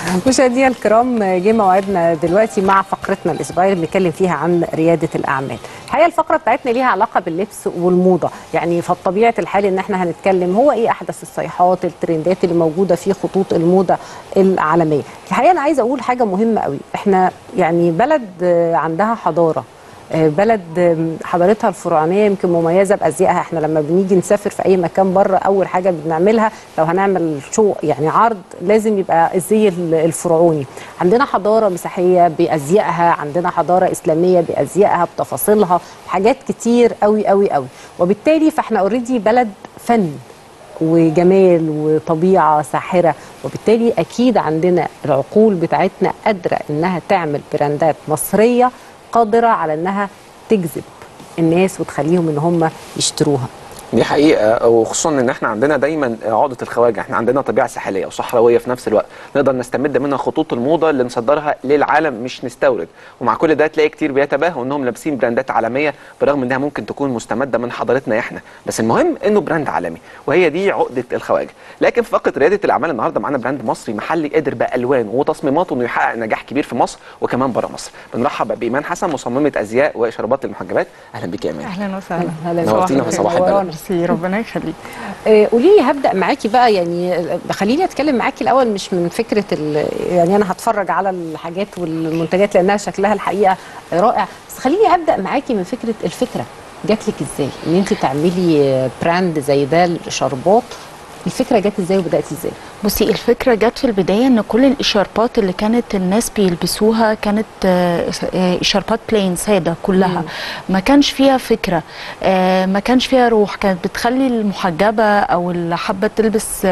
مشاهدينا الكرام جه موعدنا دلوقتي مع فقرتنا الاسبوعيه اللي بنتكلم فيها عن رياده الاعمال. الحقيقه الفقره بتاعتنا ليها علاقه باللبس والموضه، يعني فطبيعه الحال ان احنا هنتكلم هو ايه احدث الصيحات الترندات اللي موجوده في خطوط الموضه العالميه. الحقيقه انا عايزه اقول حاجه مهمه قوي، احنا يعني بلد عندها حضاره بلد حضارتها الفرعونيه يمكن مميزه بازيائها احنا لما بنيجي نسافر في اي مكان بره اول حاجه بنعملها لو هنعمل شو يعني عرض لازم يبقى الزي الفرعوني عندنا حضاره مسيحيه بازيائها عندنا حضاره اسلاميه بازيائها بتفاصيلها حاجات كتير قوي قوي قوي وبالتالي فاحنا اوريدي بلد فن وجمال وطبيعه ساحره وبالتالي اكيد عندنا العقول بتاعتنا قادره انها تعمل براندات مصريه قادره على انها تجذب الناس وتخليهم ان هم يشتروها دي حقيقة وخصوصا ان احنا عندنا دايما عقدة الخواجة احنا عندنا طبيعة ساحلية وصحراوية في نفس الوقت نقدر نستمد منها خطوط الموضة اللي نصدرها للعالم مش نستورد ومع كل ده تلاقي كتير بيتباهوا انهم لابسين براندات عالمية برغم انها ممكن تكون مستمدة من حضارتنا احنا بس المهم انه براند عالمي وهي دي عقدة الخواجة لكن في فقرة ريادة الاعمال النهاردة معانا براند مصري محلي قادر بألوانه وتصميماته انه يحقق نجاح كبير في مصر وكمان بره مصر بنرحب بإيمان حسن مصممة ازياء وشرابات للمحجبات اهلا بك يا ايمان اهلا وسهلا نورتينا في صباح البلد ميرسي ربنا يخليك قولي لي هبدا معاكي بقى يعني خليني اتكلم معاكي الاول مش من فكره يعني انا هتفرج على الحاجات والمنتجات لانها شكلها الحقيقه رائع بس خليني ابدا معاكي من فكره الفكره جات لك ازاي ان انت تعملي براند زي ده الشربات الفكره جت ازاي وبداتي ازاي بصي الفكره جت في البدايه ان كل الاشاربات اللي كانت الناس بيلبسوها كانت اشاربات بلين ساده كلها مم. ما كانش فيها فكره ما كانش فيها روح كانت بتخلي المحجبه او اللي حابه تلبس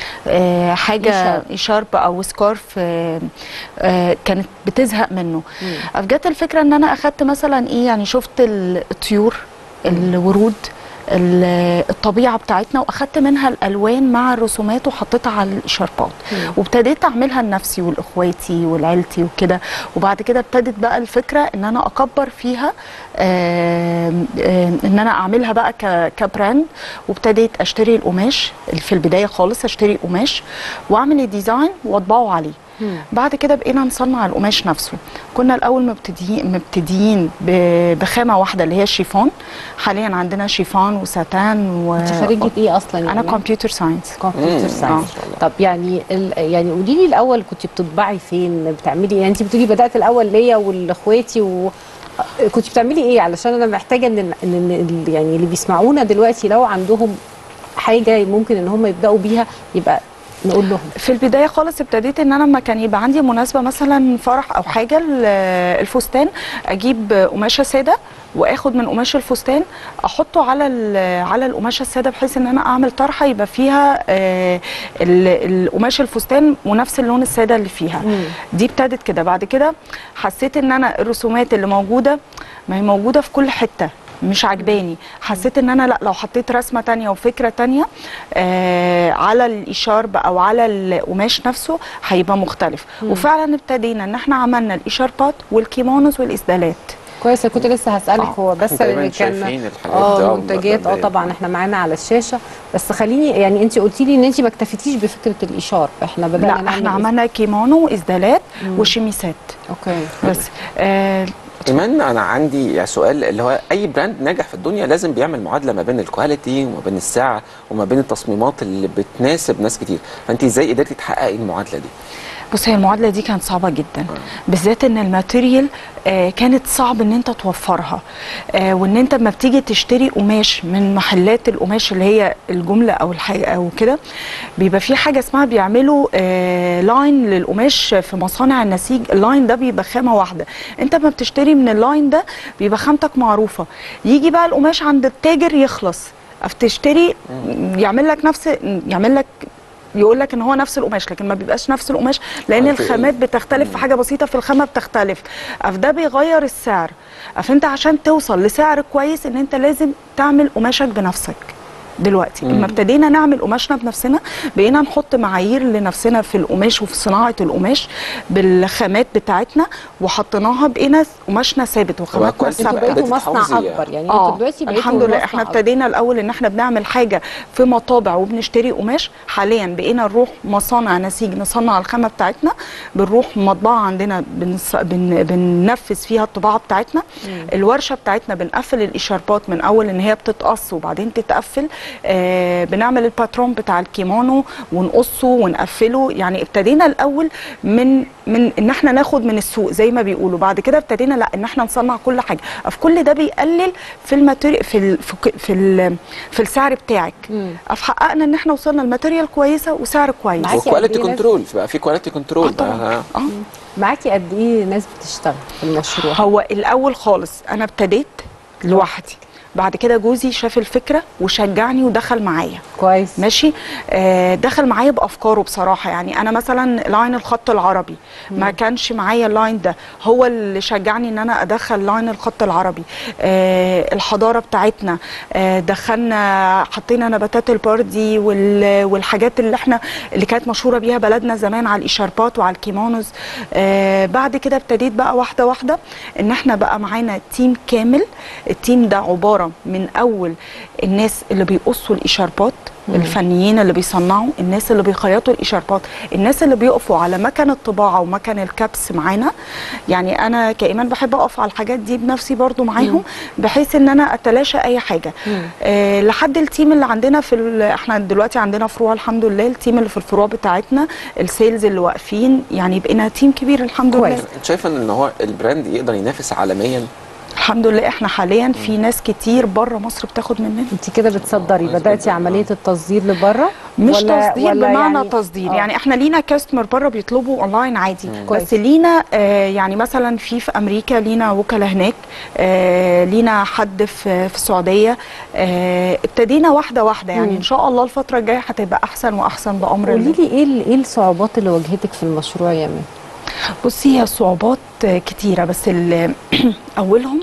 حاجه اشارب او سكارف كانت بتزهق منه فجت الفكره ان انا اخدت مثلا ايه يعني شفت الطيور الورود الطبيعه بتاعتنا واخدت منها الالوان مع الرسومات وحطيتها على الشربات وابتديت اعملها لنفسي ولاخواتي ولعيلتي وكده وبعد كده ابتدت بقى الفكره ان انا اكبر فيها آآ آآ ان انا اعملها بقى كبراند وابتديت اشتري القماش في البدايه خالص اشتري قماش واعمل الديزاين واطبعه عليه مم. بعد كده بقينا نصنع القماش نفسه كنا الاول مبتدئين مبتدئين بخامه واحده اللي هي الشيفون حاليا عندنا شيفون وساتان و انت خريجه ايه اصلا يعني؟ انا كمبيوتر ساينس كمبيوتر ساينس طب يعني ال... يعني قولي لي الاول كنت بتطبعي فين بتعملي يعني انت بتقولي بدات الاول ليا ولاخواتي و كنت بتعملي ايه علشان انا محتاجه ان ان يعني اللي بيسمعونا دلوقتي لو عندهم حاجه ممكن ان هم يبداوا بيها يبقى نقول لهم في البدايه خالص ابتديت ان انا لما كان يبقى عندي مناسبه مثلا فرح او حاجه الفستان اجيب قماشه ساده واخد من قماش الفستان احطه على على القماشه الساده بحيث ان انا اعمل طرحه يبقى فيها القماش الفستان ونفس اللون الساده اللي فيها مم. دي ابتدت كده بعد كده حسيت ان انا الرسومات اللي موجوده ما هي موجوده في كل حته مش عجباني حسيت ان انا لا لو حطيت رسمه تانية وفكره تانية آه على الاشارب او على القماش نفسه هيبقى مختلف مم. وفعلا ابتدينا ان احنا عملنا الاشاربات والكيمونوز والاسدالات كويس كنت لسه هسالك آه. هو بس كان اه منتجات اه طبعا احنا معانا على الشاشه بس خليني يعني انت قلتي لي ان انت ما اكتفيتيش بفكره الاشار احنا بدانا لا احنا عملنا كيمونو واسدالات وشميسات اوكي بس آه ايمان انا عندي سؤال اللي هو اي براند ناجح في الدنيا لازم بيعمل معادله ما بين الكواليتي وما بين السعر وما بين التصميمات اللي بتناسب ناس كتير فانت ازاي قدرتي تحققي المعادله دي بص هي المعادله دي كانت صعبه جدا بالذات ان الماتيريال آه كانت صعب ان انت توفرها آه وان انت لما بتيجي تشتري قماش من محلات القماش اللي هي الجمله او الحاجه او كده بيبقى في حاجه اسمها بيعملوا آه لاين للقماش في مصانع النسيج اللاين ده بيبقى خامه واحده انت لما بتشتري من اللاين ده بيبقى خامتك معروفه يجي بقى القماش عند التاجر يخلص فتشتري يعمل لك نفس يعمل لك يقول لك ان هو نفس القماش لكن ما بيبقاش نفس القماش لان الخامات بتختلف في حاجه بسيطه في الخامه بتختلف فده بيغير السعر فانت عشان توصل لسعر كويس ان انت لازم تعمل قماشك بنفسك دلوقتي لما ابتدينا نعمل قماشنا بنفسنا بقينا نحط معايير لنفسنا في القماش وفي صناعه القماش بالخامات بتاعتنا وحطيناها بقينا قماشنا ثابت وخاماتنا كويس. انتوا ثابته بقيتوا مصنع بتتحافظي اكبر يعني اه انتوا دلوقتي بقيتوا الحمد لله مصنع احنا أكبر. ابتدينا الاول ان احنا بنعمل حاجه في مطابع وبنشتري قماش حاليا بقينا نروح مصانع نسيج نصنع الخامه بتاعتنا بنروح مطبعه عندنا بنص... بن... بننفذ فيها الطباعه بتاعتنا الورشه بتاعتنا بنقفل الاشاربات من اول ان هي بتتقص وبعدين تتقفل آه بنعمل الباترون بتاع الكيمونو ونقصه ونقفله يعني ابتدينا الاول من من ان احنا ناخد من السوق زي ما بيقولوا بعد كده ابتدينا لا ان احنا نصنع كل حاجه في كل ده بيقلل في الماتيريال في ال في, ك- في, ال في السعر بتاعك فحققنا ان احنا وصلنا لماتيريال كويسه وسعر كويس معاكي قد وكواليتي إيه ناس- كنترول بقى في كواليتي اه كنترول طبعا اه معاكي قد ايه ناس بتشتغل في المشروع هو الاول خالص انا ابتديت لوحدي بعد كده جوزي شاف الفكره وشجعني ودخل معايا كويس ماشي آه دخل معايا بافكاره بصراحه يعني انا مثلا لاين الخط العربي ما كانش معايا اللاين ده هو اللي شجعني ان انا ادخل لاين الخط العربي آه الحضاره بتاعتنا آه دخلنا حطينا نباتات الباردي وال- والحاجات اللي احنا اللي كانت مشهوره بيها بلدنا زمان على الاشاربات وعلى الكيمونوز آه بعد كده ابتديت بقى واحده واحده ان احنا بقى معانا تيم كامل التيم ده عباره من اول الناس اللي بيقصوا الاشاربات الفنيين اللي بيصنعوا الناس اللي بيخيطوا الاشاربات الناس اللي بيقفوا على مكان الطباعه ومكان الكبس معانا يعني انا كايمان بحب اقف على الحاجات دي بنفسي برضو معاهم بحيث ان انا اتلاشى اي حاجه آه لحد التيم اللي عندنا في ال- احنا دلوقتي عندنا فروع الحمد لله التيم اللي في الفروع بتاعتنا السيلز اللي واقفين يعني بقينا تيم كبير الحمد كويس. لله انت شايفه ان هو البراند يقدر ينافس عالميا الحمد لله احنا حاليا في ناس كتير بره مصر بتاخد مننا انت كده بتصدري كويس بداتي جداً. عمليه التصدير لبره مش ولا- تصدير ولا بمعنى يعني- تصدير آه. يعني احنا لينا كاستمر بره بيطلبوا اونلاين عادي كويس. بس لينا آه يعني مثلا في في امريكا لينا وكلاء هناك آه لينا حد في في السعوديه آه ابتدينا واحده واحده يعني مم. ان شاء الله الفتره الجايه هتبقى احسن واحسن بامر قولي الله لي ايه ال- ايه الصعوبات اللي واجهتك في المشروع يا مان بصي هي صعوبات آه، كتيره بس ال- اولهم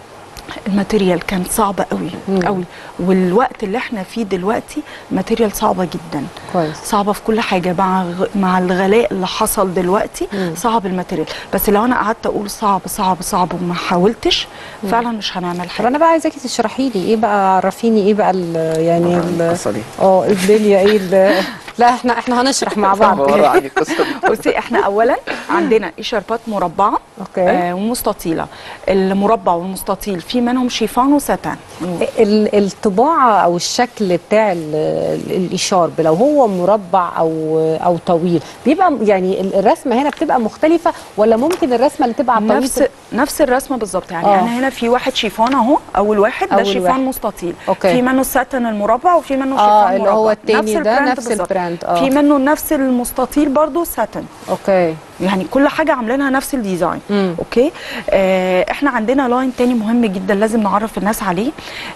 الماتيريال كان صعب قوي مم. قوي والوقت اللي احنا فيه دلوقتي ماتيريال صعبه جدا كويس صعبه في كل حاجه مع غ- مع الغلاء اللي حصل دلوقتي مم. صعب الماتيريال بس لو انا قعدت اقول صعب صعب صعب وما حاولتش فعلا مش هنعمل طب حاجه انا بقى عايزاكي تشرحي لي ايه بقى عرفيني ايه بقى ال- يعني ال- القصه دي اه إيه الدنيا ايه ال- لا احنا احنا هنشرح مع بعض بره عن القصه دي بصي احنا اولا عندنا اشاربات مربعه اوكي آه ومستطيله المربع والمستطيل في منهم شيفان وساتان ال- الطباعه او الشكل بتاع ال- ال- الاشارب لو هو مربع او او طويل بيبقى يعني ال- الرسمه هنا بتبقى مختلفه ولا ممكن الرسمه اللي تبقى على الطويل نفس نفس الرسمه بالظبط يعني آه. انا هنا في واحد شيفان اهو اول واحد ده أول شيفان واحد. مستطيل أوكي. في منه الساتن المربع وفي منه اه شيفان اللي هو مربع. التاني ده البراند نفس بالظبط. البراند اه في منه نفس المستطيل برضو ساتن اوكي يعني كل حاجه عاملينها نفس الديزاين مم. اوكي آه احنا عندنا لاين تاني مهم جدا لازم نعرف الناس عليه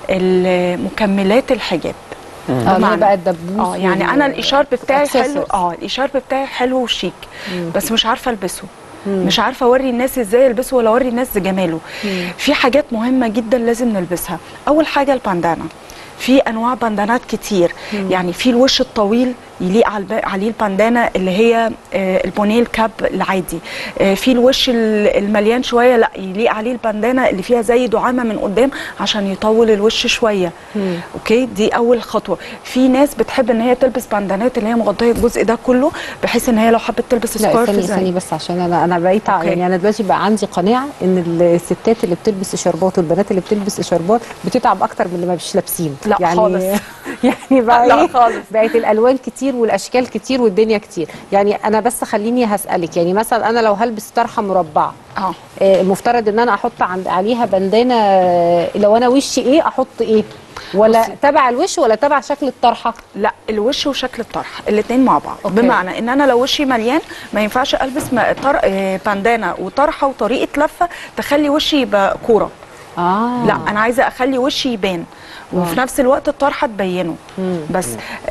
مكملات الحجاب اه اللي هي بمعنى- بقى الدبوس اه يعني وال- انا الاشارب بتاعي حلو accessories. اه الاشارب بتاعي حلو وشيك بس مش عارفه البسه مش عارفه اوري الناس ازاي يلبسه ولا اوري الناس جماله في حاجات مهمه جدا لازم نلبسها اول حاجه الباندانا في انواع باندانات كتير يعني في الوش الطويل يليق على الب- عليه الباندانا اللي هي آه، البونيه الكاب العادي آه، في الوش ال- المليان شويه لا يليق عليه الباندانا اللي فيها زي دعامه من قدام عشان يطول الوش شويه اوكي دي اول خطوه في ناس بتحب ان هي تلبس باندانات اللي هي مغطيه الجزء ده كله بحيث ان هي لو حبت تلبس لا سكارف استني زي استني بس عشان انا انا بقيت أوكي. يعني انا دلوقتي بقى عندي قناعه ان الستات اللي بتلبس اشاربات والبنات اللي بتلبس اشاربات بتتعب اكتر من اللي ما مش لابسين لا يعني خالص. يعني بقى لا ايه خالص. بقت الالوان كتير والاشكال كتير والدنيا كتير يعني انا بس خليني هسالك يعني مثلا انا لو هلبس طرحه مربعه اه آه، المفترض ان انا احط عند عليها بندانه آه، لو انا وشي ايه احط ايه ولا بصي. تبع الوش ولا تبع شكل الطرحه لا الوش وشكل الطرح الاثنين مع بعض أوكي. بمعنى ان انا لو وشي مليان ما ينفعش البس ما- طر... آه، باندانا وطرحه وطريقه لفه تخلي وشي يبقى كوره اه لا انا عايزه اخلي وشي يبان وفي نفس الوقت الطرحه تبينه بس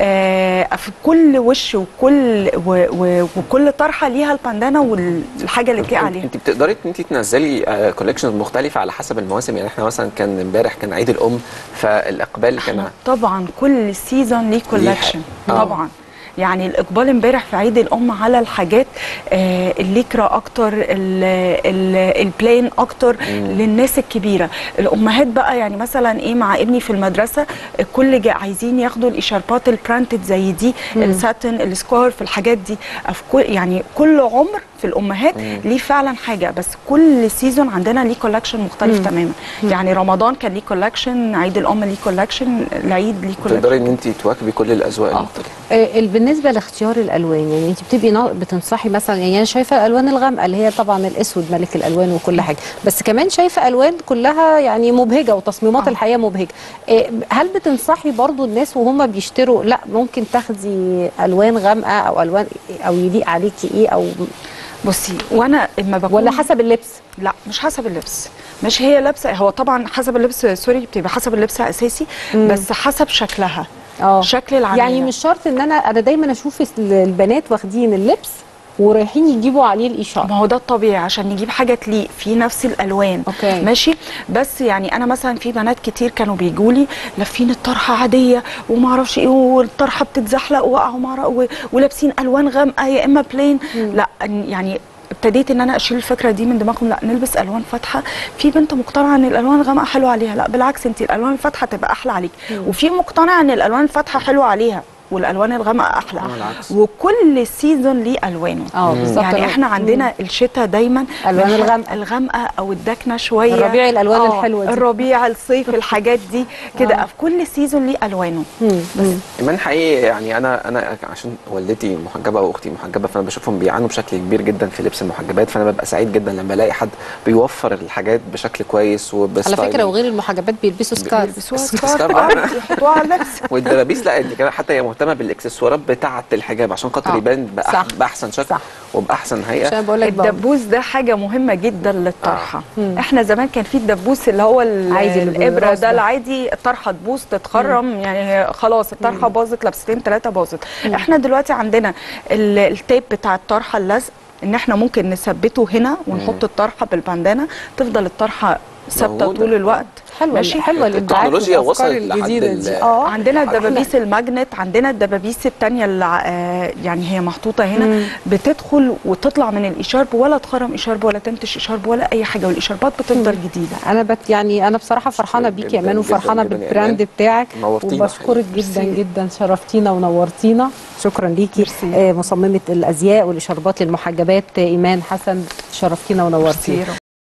آه في كل وش وكل و و وكل طرحه ليها الباندانا والحاجه اللي تليق عليها انت بتقدري ان انت تنزلي كولكشنز مختلفه على حسب المواسم يعني احنا مثلا كان امبارح كان عيد الام فالاقبال كان طبعا كل سيزون ليه كولكشن آه. طبعا يعني الاقبال امبارح في عيد الام على الحاجات آه الليكرا اكتر ال- ال- البلين اكتر للناس الكبيره الامهات بقى يعني مثلا ايه مع ابني في المدرسه الكل جا عايزين ياخدوا الاشاربات البرانتد زي دي الساتن السكارف الحاجات دي في كل يعني كل عمر في الامهات ليه فعلا حاجه بس كل سيزون عندنا ليه كولكشن مختلف تماما يعني رمضان كان ليه كولكشن عيد الام ليه كولكشن العيد ليه كولكشن تقدري ان انت تواكبي كل الاذواق آه. المختلفه آه، ال- بالنسبه لاختيار الالوان يعني انت بتبقي نا- بتنصحي مثلا يعني انا شايفه الالوان الغامقه اللي هي طبعا الاسود ملك الالوان وكل حاجه بس كمان شايفه الوان كلها يعني مبهجه وتصميمات آه. الحقيقه مبهجه آه، هل بتنصحي برضو الناس وهم بيشتروا لا ممكن تاخدي الوان غامقه او الوان او يليق عليكي ايه او بصي وانا اما بكون ولا حسب اللبس لا مش حسب اللبس مش هي لابسه هو طبعا حسب اللبس سوري بتبقى حسب اللبس اساسي بس حسب شكلها اه شكل العميله يعني مش شرط ان انا انا دايما اشوف ال- البنات واخدين اللبس ورايحين يجيبوا عليه الاشاره ما هو ده الطبيعي عشان نجيب حاجه تليق في نفس الالوان أوكي. ماشي بس يعني انا مثلا في بنات كتير كانوا بيجوا لي لافين الطرحه عاديه وما اعرفش ايه والطرحه بتتزحلق وقع وما أعرف- و- ولابسين الوان غامقه يا اما بلين لا يعني ابتديت ان انا اشيل الفكره دي من دماغهم لا نلبس الوان فاتحه في بنت مقتنعه ان الالوان الغامقه حلوه عليها لا بالعكس انت الالوان الفاتحه تبقى احلى عليك وفي مقتنعه ان الالوان الفاتحه حلوه عليها والالوان الغامقه احلى آه، العكس. وكل سيزون ليه الوانه اه بالظبط يعني أنا- احنا عندنا الشتاء دايما ألوان بنحب الغامقة. الغامقه او الداكنه شويه الربيع الألوان آه، الحلوة دي. الربيع الصيف الحاجات دي كده آه. في كل سيزون ليه الوانه مم. مم. ايمان حقيقي يعني انا انا عشان والدتي محجبه واختي محجبه فانا بشوفهم بيعانوا بشكل كبير جدا في لبس المحجبات فانا ببقى سعيد جدا لما الاقي حد بيوفر الحاجات بشكل كويس على وبستايل فكره وغير المحجبات بيلبسوا سكارف بيلبسوها سكارف. سكارف آه، يحطوها على اللبس والدبابيس لا دي كمان حتى هي مهتمه بالاكسسوارات بتاعه الحجاب عشان خاطر آه. يبان بأح صح. باحسن شكل صح. وباحسن هيئه عشان بقول لك بقى- الدبوس ده حاجه مهمه جدا للطرحه احنا زمان كان في الدبوس اللي هو ال- عادي اللي الابره بالراس ده. ده العادي الطرحه تبوظ تتخرم يعني هي خلاص الطرحه باظت لبستين ثلاثه باظت احنا دلوقتي عندنا ال- التيب بتاع الطرحه اللزق ان احنا ممكن نثبته هنا ونحط الطرحه بالباندانا تفضل الطرحه ثابته موجودة. طول الوقت حلوه ماشي حلوه الابداعات التكنولوجيا والأفكار وصلت لحد الجديده ال- دي اه عندنا الدبابيس الماجنت عندنا الدبابيس التانية اللي ع- آه، يعني هي محطوطة هنا بتدخل وتطلع من الإشارب ولا تخرم إشارب ولا تنتش إشارب ولا أي حاجة والإشاربات بتفضل جديدة انا بت يعني انا بصراحه فرحانه جداً بيك يا امان جداً وفرحانه جداً يا بالبراند إيمان. بتاعك نورتينا وبشكرك حقيقي. جدا جدا شرفتينا ونورتينا شكرا ليكي ميرسي. آه، مصممه الازياء والاشاربات للمحجبات آه، ايمان حسن شرفتينا ونورتينا ميرسي.